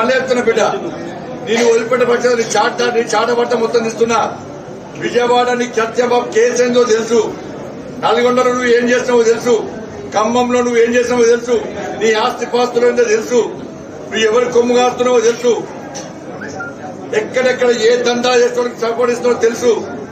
మళ్ళీ చెప్తున్నా బిడ్డ నేను వదిలిపెట్టే పక్షాలు నీ చాట నీ చాటబట్ట మొత్తం ఇస్తున్నా విజయవాడ నీ సత్యబాబు కేసు ఏందో తెలుసు నల్గొండలో నువ్వు ఏం చేసినావో తెలుసు ఖమ్మంలో నువ్వు ఏం చేసినావో తెలుసు నీ ఆస్తి పాస్తులు ఏందో తెలుసు నువ్వు ఎవరు కొమ్ము కాస్తున్నావో తెలుసు ఎక్కడెక్కడ ఏ దందా చేసుకోవడానికి సపోర్ట్ ఇస్తున్నావో తెలుసు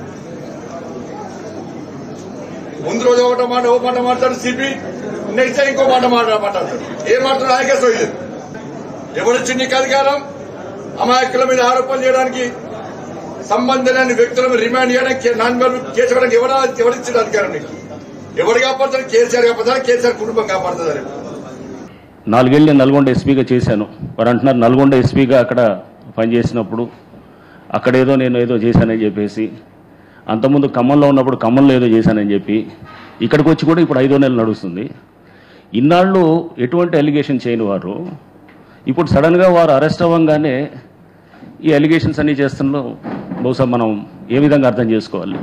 ముందు రోజు ఒకటో మాట ఒక మాట మాట్లాడు సిపి నెక్స్ట్ టైం ఇంకో మాట మాట మాట్లాడతాడు ఏ మాట్లాడు ఆయనకే సోయలేదు ఎవరిచ్చి నీకు అధికారం అమాయకుల మీద ఆరోపణలు చేయడానికి సంబంధం లేని వ్యక్తులను రిమాండ్ చేయడానికి నాన్ కేసు ఇవ్వడానికి ఎవరు ఎవరిచ్చిన అధికారం నీకు ఎవరు కాపాడుతారు కేసీఆర్ కాపాడుతారా కేసీఆర్ కుటుంబం కాపాడుతుందని నాలుగేళ్ళు నేను నల్గొండ ఎస్పీగా చేశాను వారు అంటున్నారు నల్గొండ ఎస్పీగా అక్కడ పనిచేసినప్పుడు అక్కడ ఏదో నేను ఏదో చేశానని చెప్పేసి అంతకుముందు ఖమ్మంలో ఉన్నప్పుడు ఖమ్మంలో ఏదో చేశానని చెప్పి ఇక్కడికి వచ్చి కూడా ఇప్పుడు ఐదో నెలలు నడుస్తుంది ఇన్నాళ్ళు ఎటువంటి అలిగేషన్ చేయని వారు ఇప్పుడు సడన్గా వారు అరెస్ట్ అవ్వగానే ఈ అలిగేషన్స్ అన్నీ చేస్తున్నలో బహుశా మనం ఏ విధంగా అర్థం చేసుకోవాలి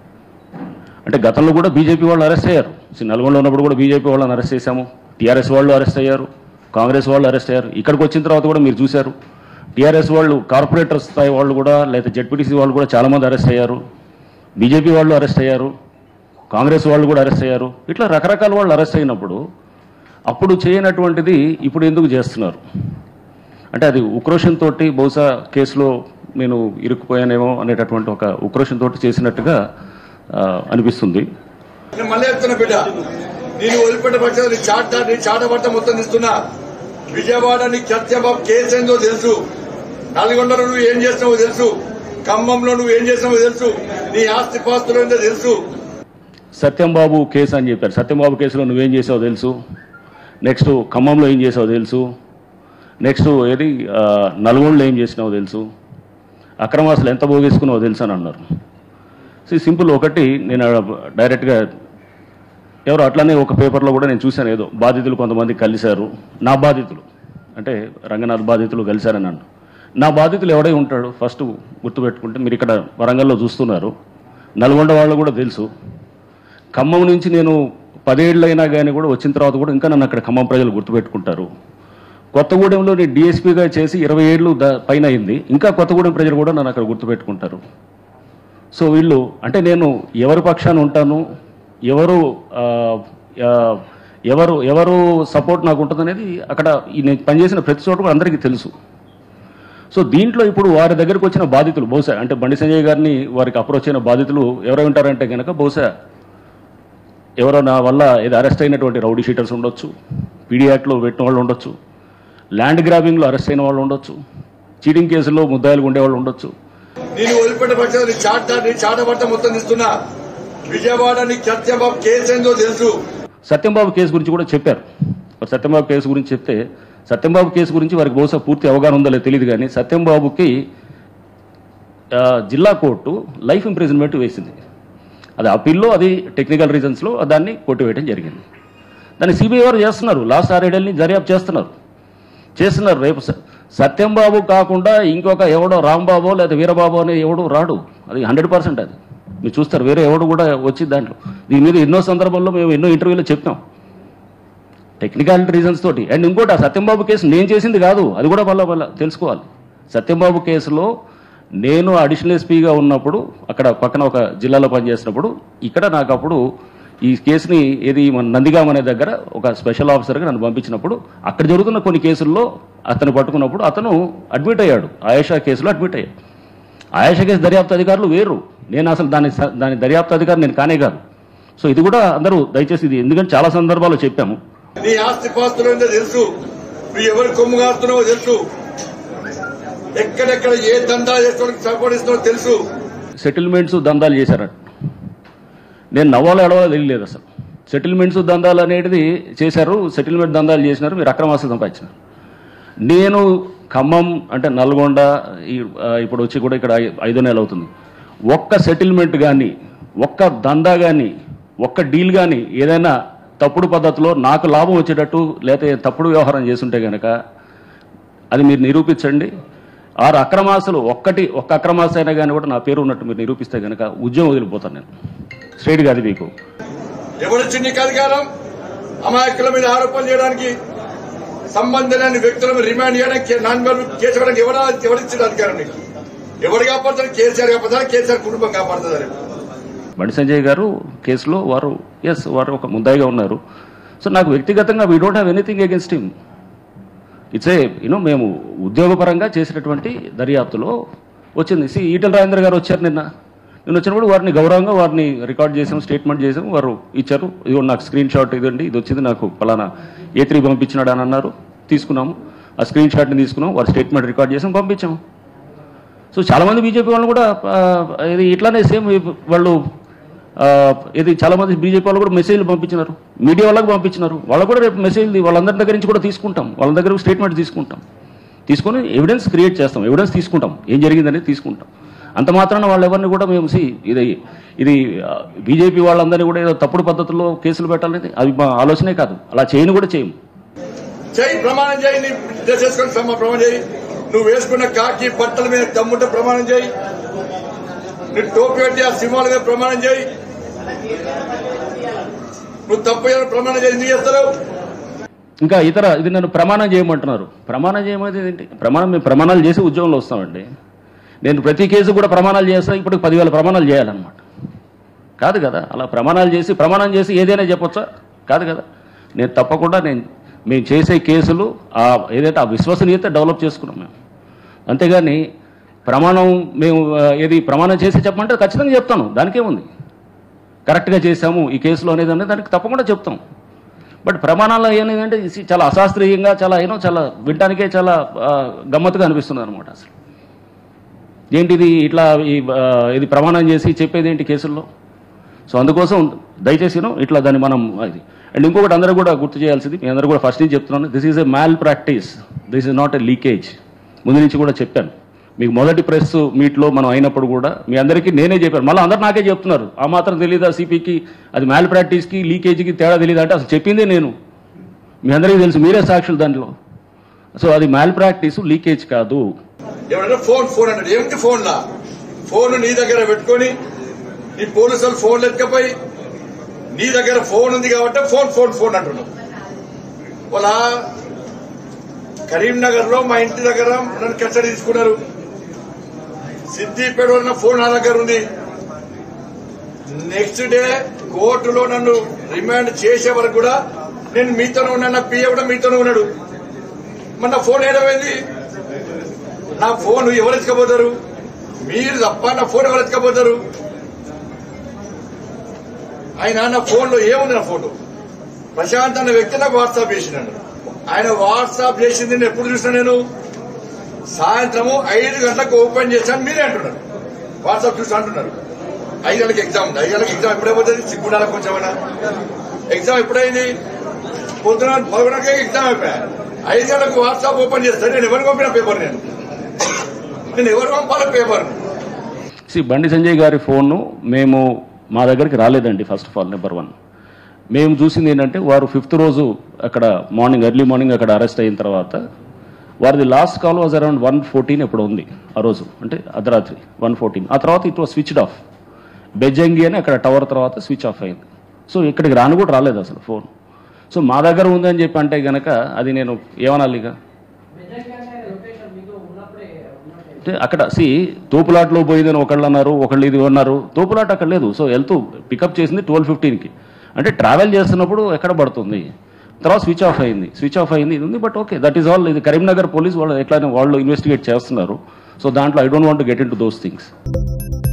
అంటే గతంలో కూడా బీజేపీ వాళ్ళు అరెస్ట్ అయ్యారు సి- నల్గొండలో ఉన్నప్పుడు కూడా బీజేపీ వాళ్ళని అరెస్ట్ చేశాము టీఆర్ఎస్ వాళ్ళు అరెస్ట్ అయ్యారు కాంగ్రెస్ వాళ్ళు అరెస్ట్ అయ్యారు ఇక్కడికి వచ్చిన తర్వాత కూడా మీరు చూశారు టీఆర్ఎస్ వాళ్ళు కార్పొరేటర్ స్థాయి వాళ్ళు కూడా లేదా జడ్పీటీసీ వాళ్ళు కూడా చాలామంది అరెస్ట్ అయ్యారు బీజేపీ వాళ్ళు అరెస్ట్ అయ్యారు కాంగ్రెస్ వాళ్ళు కూడా అరెస్ట్ అయ్యారు ఇట్లా రకరకాల వాళ్ళు అరెస్ట్ అయినప్పుడు అప్పుడు చేయనటువంటిది ఇప్పుడు ఎందుకు చేస్తున్నారు అంటే అది ఉక్రోషంతో బహుశా కేసులో నేను ఇరుక్కుపోయానేమో అనేటటువంటి ఒక ఉక్రోషంతో చేసినట్టుగా ఆ, అనిపిస్తుంది నేను మళ్ళీ చెప్తున్నా బిడ్డ నేను వదిలిపెట్టే పక్షాలు నీ చాట నీ చాటబట్ట మొత్తం ఇస్తున్నా విజయవాడ నీ సత్యబాబు కేసు ఏందో తెలుసు నల్గొండలో నువ్వు ఏం చేసినావో తెలుసు ఖమ్మంలో నువ్వు ఏం చేసినావో తెలుసు నీ ఆస్తి పాస్తులు ఏందో తెలుసు సత్యంబాబు కేసు అని చెప్పారు సత్యంబాబు కేసులో నువ్వేం చేసావో తెలుసు నెక్స్ట్ ఖమ్మంలో ఏం చేసావో తెలుసు నెక్స్ట్ ఏది ఆ, నల్గొండలో ఏం చేసినావో తెలుసు అక్రమాసులు ఎంత భోగేసుకున్నావో తెలుసు అని అన్నారు సో సింపుల్ ఒకటి నేను డైరెక్ట్గా ఎవరు అట్లానే ఒక పేపర్లో కూడా నేను చూశాను ఏదో బాధితులు కొంతమంది కలిశారు నా బాధితులు అంటే రంగనాథ్ బాధితులు కలిశారని అన్నాను నా బాధితులు ఎవడై ఉంటాడు ఫస్ట్ గుర్తుపెట్టుకుంటే మీరు ఇక్కడ వరంగల్లో చూస్తున్నారు నల్గొండ వాళ్ళు కూడా తెలుసు ఖమ్మం నుంచి నేను పదేళ్ళైనా కానీ కూడా వచ్చిన తర్వాత కూడా ఇంకా నన్ను అక్కడ ఖమ్మం ప్రజలు గుర్తుపెట్టుకుంటారు కొత్తగూడెంలో నేను డిఎస్పీగా చేసి ఇరవై ఏళ్ళు దా పైన అయింది ఇంకా కొత్తగూడెం ప్రజలు కూడా నన్ను అక్కడ గుర్తుపెట్టుకుంటారు సో వీళ్ళు అంటే నేను ఎవరి పక్షాన ఉంటాను ఎవరు ఆ, ఆ, ఎవరు ఎవరు సపోర్ట్ నాకు ఉంటుందనేది అక్కడ ఈ నేను పనిచేసిన ప్రతి చోట కూడా అందరికీ తెలుసు సో దీంట్లో ఇప్పుడు వారి దగ్గరకు వచ్చిన బాధితులు బహుశా అంటే బండి సంజయ్ గారిని వారికి అప్రోచ్ అయిన బాధితులు ఎవరై ఉంటారంటే కనుక బహుశా ఎవరో నా వల్ల ఇది అరెస్ట్ అయినటువంటి రౌడీ షీటర్స్ ఉండొచ్చు పీడీ యాక్ట్లో పెట్టిన వాళ్ళు ఉండొచ్చు ల్యాండ్ గ్రాబింగ్లో అరెస్ట్ అయిన వాళ్ళు ఉండొచ్చు చీటింగ్ కేసుల్లో ముద్దాయిలు ఉండేవాళ్ళు ఉండొచ్చు నేను వదిలిపెట్టే పక్షాలు నీ చాట నీ చాటబట్ట మొత్తం ఇస్తున్నా విజయవాడ నీ సత్యబాబు కేసు ఏందో తెలుసు సత్యంబాబు కేసు గురించి కూడా చెప్పారు మరి సత్యంబాబు కేసు గురించి చెప్తే సత్యంబాబు కేసు గురించి వారికి బహుశా పూర్తి అవగాహన ఉందో లేదో తెలియదు కానీ సత్యంబాబుకి ఆ, జిల్లా కోర్టు లైఫ్ ఇంప్రిజన్మెంట్ వేసింది అది అప్పీల్లో అది టెక్నికల్ రీజన్స్లో దాన్ని కొట్టివేయడం జరిగింది దాన్ని సిబిఐ వారు చేస్తున్నారు లాస్ట్ ఆరేడేళ్ళని దర్యాప్తు చేస్తున్నారు చేస్తున్నారు రేపు స- సత్యంబాబు కాకుండా ఇంకొక ఎవడో రాంబాబో లేదా వీరబాబు అనే ఎవడు రాడు అది హండ్రెడ్ పర్సెంట్ అది మీరు చూస్తారు వేరే ఎవడు కూడా వచ్చి దాంట్లో దీని మీద ఎన్నో సందర్భాల్లో మేము ఎన్నో ఇంటర్వ్యూలో చెప్పాం టెక్నికల్ రీజన్స్ తోటి అండ్ ఇంకోటి ఆ సత్యంబాబు కేసు నేను చేసింది కాదు అది కూడా మళ్ళీ మళ్ళీ తెలుసుకోవాలి సత్యంబాబు కేసులో నేను అడిషనల్ ఎస్పీగా ఉన్నప్పుడు అక్కడ పక్కన ఒక జిల్లాలో పనిచేసినప్పుడు ఇక్కడ నాకు అప్పుడు ఈ కేసుని ఏది మన నందిగాం అనే దగ్గర ఒక స్పెషల్ ఆఫీసర్గా నన్ను పంపించినప్పుడు అక్కడ జరుగుతున్న కొన్ని కేసుల్లో అతను పట్టుకున్నప్పుడు అతను అడ్మిట్ అయ్యాడు ఆయేషా కేసులో అడ్మిట్ అయ్యాడు ఆయేషా కేసు దర్యాప్తు అధికారులు వేరు నేను అసలు దాని స- దాని దర్యాప్తు అధికారి నేను కానే కాదు సో ఇది కూడా అందరూ దయచేసి ఇది ఎందుకంటే చాలా సందర్భాల్లో చెప్పాము నీ ఆస్తి పాస్తులు ఏందో తెలుసు నువ్వు ఎవరు కొమ్ము కాస్తున్నావో తెలుసు ఎక్కడెక్కడ ఏ దందా చేసుకోవడానికి సపోర్ట్ ఇస్తున్నావో తెలుసు సెటిల్మెంట్స్ దందాలు చేశారట నేను నవ్వాలో ఎడవాలో తెలియలేదు అసలు సెటిల్మెంట్స్ దందాలు అనేది చేశారు సెటిల్మెంట్ దందాలు చేసినారు మీరు అక్రమాస్తి సంపాదించినారు నేను ఖమ్మం అంటే నల్గొండ ఈ- ఆ, ఇప్పుడు వచ్చి కూడా ఇక్కడ ఐ- ఐదో నెలలు అవుతుంది ఒక్క సెటిల్మెంట్ కానీ ఒక్క దందా కానీ ఒక్క డీల్ కానీ ఏదైనా తప్పుడు పద్ధతిలో నాకు లాభం వచ్చేటట్టు లేకపోతే తప్పుడు వ్యవహారం చేస్తుంటే కనుక అది మీరు నిరూపించండి ఆరు అక్రమాసులు ఒక్కటి ఒక్క అక్రమాస అయినా కానీ కూడా నా పేరు ఉన్నట్టు మీరు నిరూపిస్తే కనుక ఉద్యోగం వదిలిపోతాను నేను స్ట్రైట్గా అది మీకు ఎవరిచ్చి నీకు అధికారం అమాయకుల మీద ఆరోపణలు చేయడానికి సంబంధం లేని వ్యక్తులను రిమాండ్ చేయడానికి నాన్ బెయిల్ కేసు ఇవ్వడానికి ఎవరు ఎవరిచ్చిన అధికారం నీకు ఎవరు కాపాడుతారు కేసీఆర్ కాపాడుతారా కేసీఆర్ కుటుంబం కాపాడుతుందని బండి సంజయ్ గారు కేసులో వారు ఎస్ వారు ఒక ముద్దాయిగా ఉన్నారు సో నాకు వ్యక్తిగతంగా we don't have anything against him it's a you know మేము ఉద్యోగపరంగా చేసినటువంటి దర్యాప్తులో వచ్చింది సి ఈటల రాజేంద్ర గారు వచ్చారు నిన్న నేను వచ్చినప్పుడు వారిని గౌరవంగా వారిని రికార్డ్ చేసాం స్టేట్మెంట్ చేసాం వారు ఇచ్చారు ఇది నాకు స్క్రీన్ షాట్ ఇదండి ఇది వచ్చింది నాకు పలానా ఏ త్రీ పంపించినాడు అని అన్నారు తీసుకున్నాము ఆ స్క్రీన్ షాట్ని తీసుకున్నాం వారి స్టేట్మెంట్ రికార్డ్ చేసాం పంపించాము సో చాలామంది బీజేపీ వాళ్ళు కూడా ఆ, ఇది ఇట్లానే సేమ్ వాళ్ళు ఆ, ఇది చాలామంది బీజేపీ వాళ్ళు కూడా మెసేజ్లు పంపించినారు మీడియా వాళ్ళకి పంపించినారు వాళ్ళకు కూడా రేపు మెసేజ్ వాళ్ళందరి దగ్గర నుంచి కూడా తీసుకుంటాం వాళ్ళ దగ్గర స్టేట్మెంట్ తీసుకుంటాం తీసుకొని ఎవిడెన్స్ క్రియేట్ చేస్తాం ఎవిడెన్స్ తీసుకుంటాం ఏం జరిగిందనేది తీసుకుంటాం అంత మాత్రాన వాళ్ళు ఎవరిని కూడా మేము సి ఇది ఇది బీజేపీ వాళ్ళందరినీ కూడా ఏదో తప్పుడు పద్ధతుల్లో కేసులు పెట్టాలనేది అది మా ఆలోచనే కాదు అలా చేయని కూడా చేయము చేయి ప్రమాణం చేయి నీ డ్రెస్ వేసుకొని సమ ప్రమాణం చేయి నువ్వు వేసుకున్న కాకి బట్టల మీద దమ్ముంటే ప్రమాణం చేయి నీ టోపీ పెట్టి ఆ సింహాల మీద ప్రమాణం చేయి నువ్వు తప్పు చేయని ప్రమాణం చేయి ఎందుకు చేస్తావు ఇంకా ఇతర ఇది నన్ను ప్రమాణం చేయమంటున్నారు ప్రమాణం చేయమనేది ఏంటి ప్రమాణం మేము ప్రమాణాలు చేసి ఉద్యోగంలో వస్తామండి నేను ప్రతి కేసు కూడా ప్రమాణాలు చేస్తా ఇప్పుడు పదివేల ప్రమాణాలు చేయాలన్నమాట కాదు కదా అలా ప్రమాణాలు చేసి ప్రమాణం చేసి ఏదైనా చెప్పొచ్చా కాదు కదా నేను తప్పకుండా నేను మేము చేసే కేసులు ఆ ఏదైతే ఆ విశ్వసనీయత డెవలప్ చేసుకున్నాం మేము అంతేగాని ప్రమాణం మేము ఆ, ఏది ప్రమాణం చేసి చెప్పమంటే ఖచ్చితంగా చెప్తాను దానికేముంది కరెక్ట్గా చేశాము ఈ కేసులో అనేది అనేది దానికి తప్పకుండా చెప్తాం బట్ ప్రమాణాలు ఏంటంటే ఇది చాలా అశాస్త్రీయంగా చాలా ఏనో చాలా వినటానికే చాలా ఆ, గమ్మత్తుగా అనిపిస్తుంది అనమాట అసలు ఏంటిది ఇట్లా ఈ ఆ, ఇది ప్రమాణం చేసి చెప్పేది ఏంటి కేసుల్లో సో అందుకోసం దయచేసి you know, ఇట్లా దాన్ని మనం అది అండ్ ఇంకొకటి అందరూ కూడా గుర్తు చేయాల్సింది మీ అందరూ కూడా ఫస్ట్ నుంచి చెప్తున్నాను this is a malpractice this is not a leakage ముందు నుంచి కూడా చెప్పాను మీకు మొదటి ప్రెస్ మీట్లో మనం అయినప్పుడు కూడా మీ అందరికీ నేనే చెప్పాను మళ్ళీ అందరు నాకే చెప్తున్నారు ఆ మాత్రం తెలీదా సిపికి అది మ్యాల్ ప్రాక్టీస్కి లీకేజ్కి తేడా తెలియదు అంటే అసలు చెప్పిందే నేను మీ అందరికీ తెలుసు మీరే సాక్షులు దాంట్లో సో అది మ్యాల్ ప్రాక్టీస్ లీకేజ్ కాదు ఎవరైనా ఫోన్ ఫోన్ అన్నాడు ఏమిటి ఫోన్ లా ఫోన్ నీ దగ్గర పెట్టుకొని నీ పోలీసులు ఫోన్లు ఎత్తుకపోయి నీ దగ్గర ఫోన్ ఉంది కాబట్టి ఫోన్ ఫోన్ ఫోన్ అంటున్నావు వాళ్ళ కరీంనగర్ లో మా ఇంటి దగ్గర నన్ను కస్టడీ తీసుకున్నారు సిద్దిపేట ఉన్న ఫోన్ నా దగ్గర ఉంది నెక్స్ట్ డే కోర్టులో నన్ను రిమాండ్ చేసే వరకు కూడా నేను మీతోనే ఉన్నాను నా పిఏ కూడా మీతోనే ఉన్నాడు మరి నా ఫోన్ ఏడమైంది నా ఫోన్ ఎవరు ఎత్తుకపోతారు మీరు తప్ప నా ఫోన్ ఎవరు ఎత్తుకపోతారు ఆయన నా ఫోన్ లో ఏముంది నా ఫోటో ప్రశాంత్ అన్న వ్యక్తి నాకు వాట్సాప్ చేసినాడు ఆయన వాట్సాప్ చేసింది నేను ఎప్పుడు చూసినా నేను సాయంత్రము ఐదు గంటలకు ఓపెన్ చేశాను మీరే అంటున్నారు వాట్సాప్ చూసి అంటున్నారు ఐదు గంటలకు ఎగ్జామ్ ఉంది ఐదు గంటలకు ఎగ్జామ్ ఎప్పుడైపోతుంది సిగ్గుండాల కొంచెమైనా ఎగ్జామ్ ఎప్పుడైంది పొద్దున పదకొండుకే ఎగ్జామ్ అయిపోయా ఐదు గంటలకు వాట్సాప్ ఓపెన్ చేస్తాను నేను ఎవరికి పంపిన పేపర్ నేను నేను ఎవరు పంపాలి పేపర్ సి బండి సంజయ్ గారి ఫోన్ను మేము మా దగ్గరికి రాలేదండి first of all number one మేము చూసింది ఏంటంటే వారు ఫిఫ్త్ రోజు అక్కడ మార్నింగ్ ఎర్లీ మార్నింగ్ అక్కడ అరెస్ట్ అయిన తర్వాత వారిది last call was around one fourteen ఎప్పుడు ఉంది ఆ రోజు అంటే అర్ధరాత్రి వన్ ఫోర్టీన్ ఆ తర్వాత it was switched off Bejangi అని అక్కడ టవర్ తర్వాత స్విచ్ ఆఫ్ అయింది సో ఇక్కడికి రాను కూడా రాలేదు అసలు ఫోన్ సో మా దగ్గర ఉందని చెప్పి అంటే గనక అది నేను ఏమనాలి ఇక అంటే అక్కడ సి తోపులాట్లో పోయిందని ఒకళ్ళు అన్నారు ఒకళ్ళు ఇది అన్నారు తోపులాట అక్కడ లేదు సో వెళ్తూ పికప్ చేసింది ట్వెల్వ్ ఫిఫ్టీన్కి అంటే ట్రావెల్ చేస్తున్నప్పుడు ఎక్కడ పడుతుంది తర్వాత స్విచ్ ఆఫ్ అయింది స్విచ్ ఆఫ్ అయింది ఇది ఉంది but okay that is all ఇది కరీంనగర్ పోలీస్ వాళ్ళు ఎట్లానే వాళ్ళు ఇన్వెస్టిగేట్ చేస్తున్నారు సో దాంట్లో I don't want get into those things